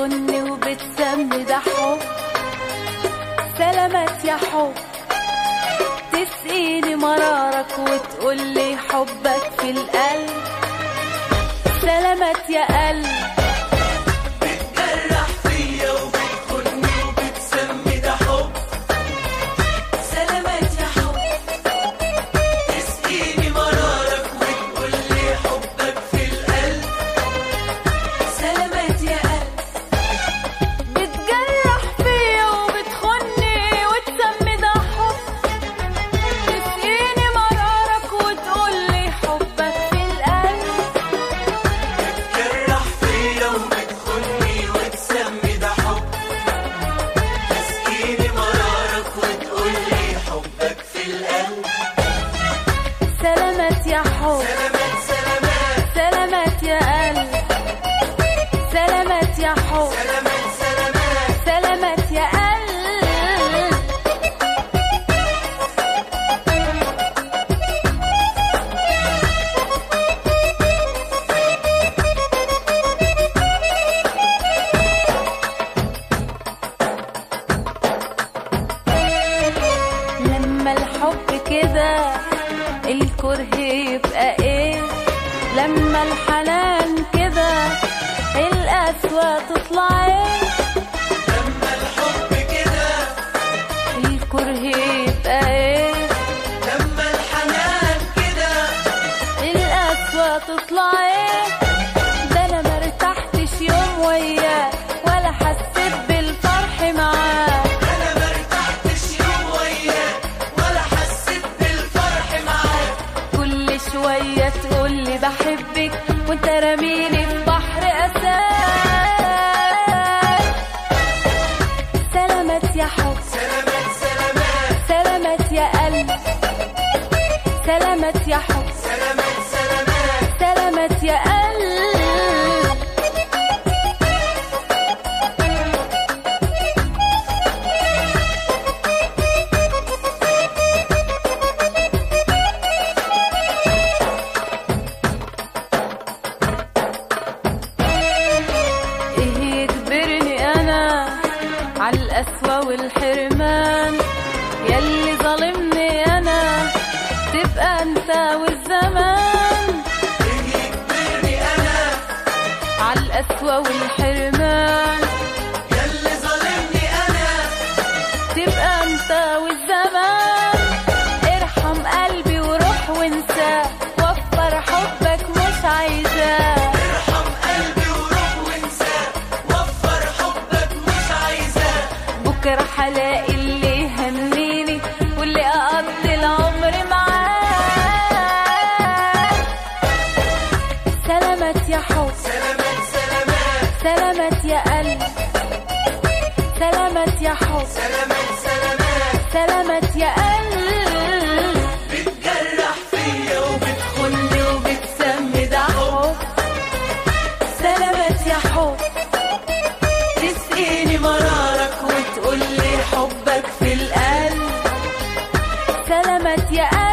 بتخني وبتسمي ده حب سلامات يا حب تسقيني مرارك وتقولي حبك في القلب سلامات يا قلب بتجرح فيا وبتخوني وبتسمي ده حب سلامات يا حب تسقيني مرارك وتقولي حبك في القلب سلامات يا قلب بتجرح فيا وبتخني وتسمي ده حب تسقيني مرارك وتقولي حبك في القلب بتجرح فيا وبتخوني وتسمي ده حب تسقيني مرارك وتقولي حبك في القلب سلامات يا حب سلامات سلامات سلامات يا قلب سلامات يا حب سلامات سلامات سلامات يا قلب لما الحب كده الكره يبقى ايه لما الحنان كده القسوة تطلع ايه لما الحب كده الكره يبقى ايه لما الحنان كده القسوة تطلع ايه ده انا مرتحتش يوم وياه ولا حسيت بالفرح معاه انا مرتحتش يوم وياك ولا حسيت بالفرح معاك كل شوية تقولي بحبك وانت رميني في بحر أساك سلامات يا حب سلامات سلامات سلامات يا قلب سلامات يا حب سلامات سلامات سلامات يا قلب ايه يجبرني انا على القسوة والحرمان يلي ظالمني انا تبقى انت والزمان ايه يجبرني انا على القسوة والحرمان ياللي ظالمني انا تبقى انت والزمان ارحم قلبي وروح وانساه وفر حبك مش عايزاه ارحم قلبي وروح وانساه وفر حبك مش عايزاه بكرة هلاقي اللي يهنيني واللي أقضي العمر معاه سلامات يا حب سلامات سلامات سلامات يا قلب سلامات يا حب سلامات سلامات سلامات يا قلب بتجرح فيا وبتخون خلي وبتسمي ده حب سلامات يا حب تسقيني مرارك وتقولي حبك في القلب سلامات يا قلب